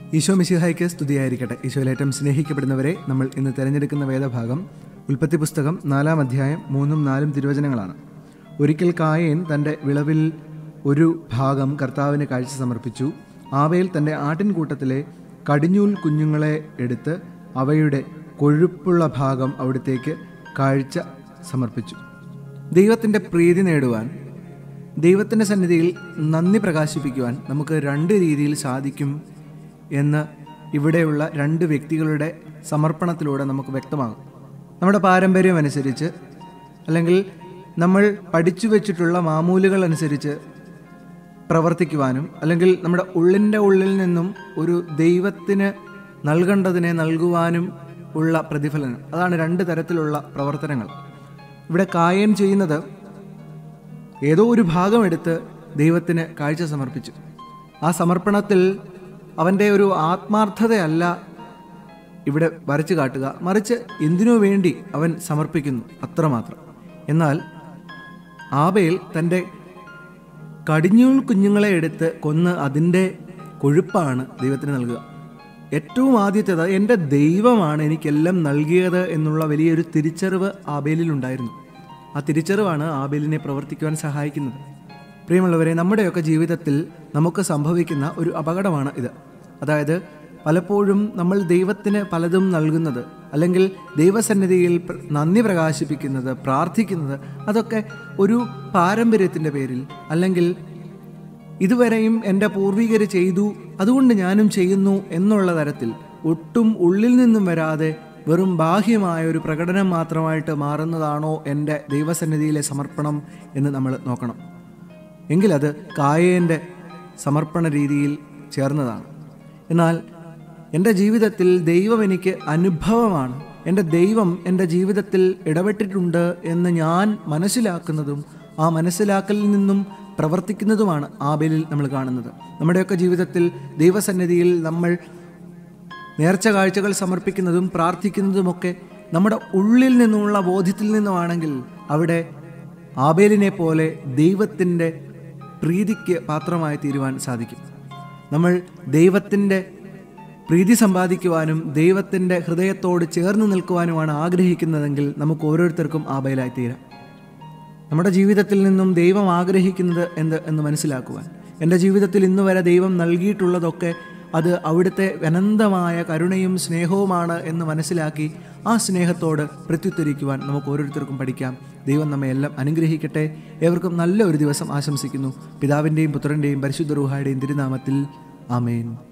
ഈശോ മിശിഹായ്ക്ക് സ്തുതിയായിരിക്കട്ടെ ഈശോയിലേറ്റം സ്നേഹിക്കപ്പെടുന്നവരെ നമ്മൾ ഇന്ന് തിരഞ്ഞെടുക്കുന്ന വേദഭാഗം ഉൽപ്പത്തി പുസ്തകം നാലാം അധ്യായം മൂന്നും നാലും തിരുവചനങ്ങളാണ് ഒരിക്കൽ കായേൻ തൻ്റെ വിളവിൽ ഒരു ഭാഗം കർത്താവിന് കാഴ്ച സമർപ്പിച്ചു ആവയിൽ തൻ്റെ ആട്ടിൻകൂട്ടത്തിലെ കടിഞ്ഞൂൽ കുഞ്ഞുങ്ങളെ എടുത്ത് അവയുടെ കൊഴുപ്പുള്ള ഭാഗം അവിടത്തേക്ക് കാഴ്ച സമർപ്പിച്ചു ദൈവത്തിൻ്റെ പ്രീതി നേടുവാൻ ദൈവത്തിൻ്റെ സന്നിധിയിൽ നന്ദി പ്രകാശിപ്പിക്കുവാൻ നമുക്ക് രണ്ട് രീതിയിൽ സാധിക്കും എന്ന് ഇവിടെയുള്ള രണ്ട് വ്യക്തികളുടെ സമർപ്പണത്തിലൂടെ നമുക്ക് വ്യക്തമാകും നമ്മുടെ പാരമ്പര്യം അനുസരിച്ച് അല്ലെങ്കിൽ നമ്മൾ പഠിച്ചു വെച്ചിട്ടുള്ള മാമൂലുകൾ അനുസരിച്ച് പ്രവർത്തിക്കുവാനും അല്ലെങ്കിൽ നമ്മുടെ ഉള്ളിൻ്റെ ഉള്ളിൽ നിന്നും ഒരു ദൈവത്തിന് നൽകേണ്ടതിനെ നൽകുവാനും ഉള്ള പ്രതിഫലനം അതാണ് രണ്ട് തരത്തിലുള്ള പ്രവർത്തനങ്ങൾ ഇവിടെ കായൻ ചെയ്യുന്നത് ഏതോ ഒരു ഭാഗം എടുത്ത് ദൈവത്തിന് കാഴ്ച സമർപ്പിച്ചു ആ സമർപ്പണത്തിൽ അവൻ്റെ ഒരു ആത്മാർത്ഥതയല്ല ഇവിടെ വരച്ചു കാട്ടുക മറിച്ച് എന്തിനു വേണ്ടി അവൻ സമർപ്പിക്കുന്നു അത്രമാത്രം എന്നാൽ ആബേൽ തൻ്റെ കടിഞ്ഞൂൽ കുഞ്ഞുങ്ങളെ എടുത്ത് കൊന്ന് അതിൻ്റെ കൊഴുപ്പാണ് ദൈവത്തിന് നൽകുക ഏറ്റവും ആദ്യത്തേത് എൻ്റെ ദൈവമാണ് എനിക്കെല്ലാം നൽകിയത് എന്നുള്ള വലിയൊരു തിരിച്ചറിവ് ആബേലിലുണ്ടായിരുന്നു ആ തിരിച്ചറിവാണ് ആബേലിനെ പ്രവർത്തിക്കുവാൻ സഹായിക്കുന്നത് പ്രിയമുള്ളവരെ നമ്മുടെയൊക്കെ ജീവിതത്തിൽ നമുക്ക് സംഭവിക്കുന്ന ഒരു അപകടമാണ് ഇത് അതായത് പലപ്പോഴും നമ്മൾ ദൈവത്തിന് പലതും നൽകുന്നത് അല്ലെങ്കിൽ ദൈവസന്നിധിയിൽ പ്ര- നന്ദി പ്രകാശിപ്പിക്കുന്നത് പ്രാർത്ഥിക്കുന്നത് അതൊക്കെ ഒരു പാരമ്പര്യത്തിൻ്റെ പേരിൽ അല്ലെങ്കിൽ ഇതുവരെയും എൻ്റെ പൂർവികർ ചെയ്തു അതുകൊണ്ട് ഞാനും ചെയ്യുന്നു എന്നുള്ള തരത്തിൽ ഒട്ടും ഉള്ളിൽ നിന്നും വരാതെ വെറും ബാഹ്യമായ ഒരു പ്രകടനം മാത്രമായിട്ട് മാറുന്നതാണോ എൻ്റെ ദൈവസന്നിധിയിലെ സമർപ്പണം എന്ന് നമ്മൾ നോക്കണം എങ്കിലത് കായേൻ്റെ സമർപ്പണ രീതിയിൽ ചേർന്നതാണ് എന്നാൽ എൻ്റെ ജീവിതത്തിൽ ദൈവം എനിക്ക് അനുഭവമാണ് എൻ്റെ ദൈവം എൻ്റെ ജീവിതത്തിൽ ഇടപെട്ടിട്ടുണ്ട് എന്ന് ഞാൻ മനസ്സിലാക്കുന്നതും ആ മനസ്സിലാക്കലിൽ നിന്നും പ്രവർത്തിക്കുന്നതുമാണ് ആബേലിൽ നമ്മൾ കാണുന്നത് നമ്മുടെയൊക്കെ ജീവിതത്തിൽ ദൈവസന്നിധിയിൽ നമ്മൾ നേർച്ച കാഴ്ചകൾ സമർപ്പിക്കുന്നതും പ്രാർത്ഥിക്കുന്നതുമൊക്കെ നമ്മുടെ ഉള്ളിൽ നിന്നുമുള്ള ബോധ്യത്തിൽ നിന്നുമാണെങ്കിൽ അവിടെ ആബേലിനെ പോലെ ദൈവത്തിൻ്റെ പ്രീതിക്ക് പാത്രമായി തീരുവാൻ സാധിക്കും നമ്മൾ ദൈവത്തിൻ്റെ പ്രീതി സമ്പാദിക്കുവാനും ദൈവത്തിൻ്റെ ഹൃദയത്തോട് ചേർന്ന് നിൽക്കുവാനുമാണ് ആഗ്രഹിക്കുന്നതെങ്കിൽ നമുക്ക് ഓരോരുത്തർക്കും ആബേലായി തീരാം നമ്മുടെ ജീവിതത്തിൽ നിന്നും ദൈവം ആഗ്രഹിക്കുന്നത് എന്ത് എന്ന് മനസ്സിലാക്കുവാൻ എൻ്റെ ജീവിതത്തിൽ ഇന്ന് വരെ ദൈവം നൽകിയിട്ടുള്ളതൊക്കെ അത് അവിടുത്തെ അനന്തമായ കരുണയും സ്നേഹവുമാണ് എന്ന് മനസ്സിലാക്കി ആ സ്നേഹത്തോട് പ്രത്യുത്തരിക്കുവാൻ നമുക്ക് ഓരോരുത്തർക്കും പഠിക്കാം ദൈവം നമ്മെ എല്ലാം അനുഗ്രഹിക്കട്ടെ ഏവർക്കും നല്ല ഒരു ദിവസം ആശംസിക്കുന്നു പിതാവിൻ്റെയും പുത്രൻ്റെയും പരിശുദ്ധ റൂഹായുടെയും തിരുനാമത്തിൽ ആമേൻ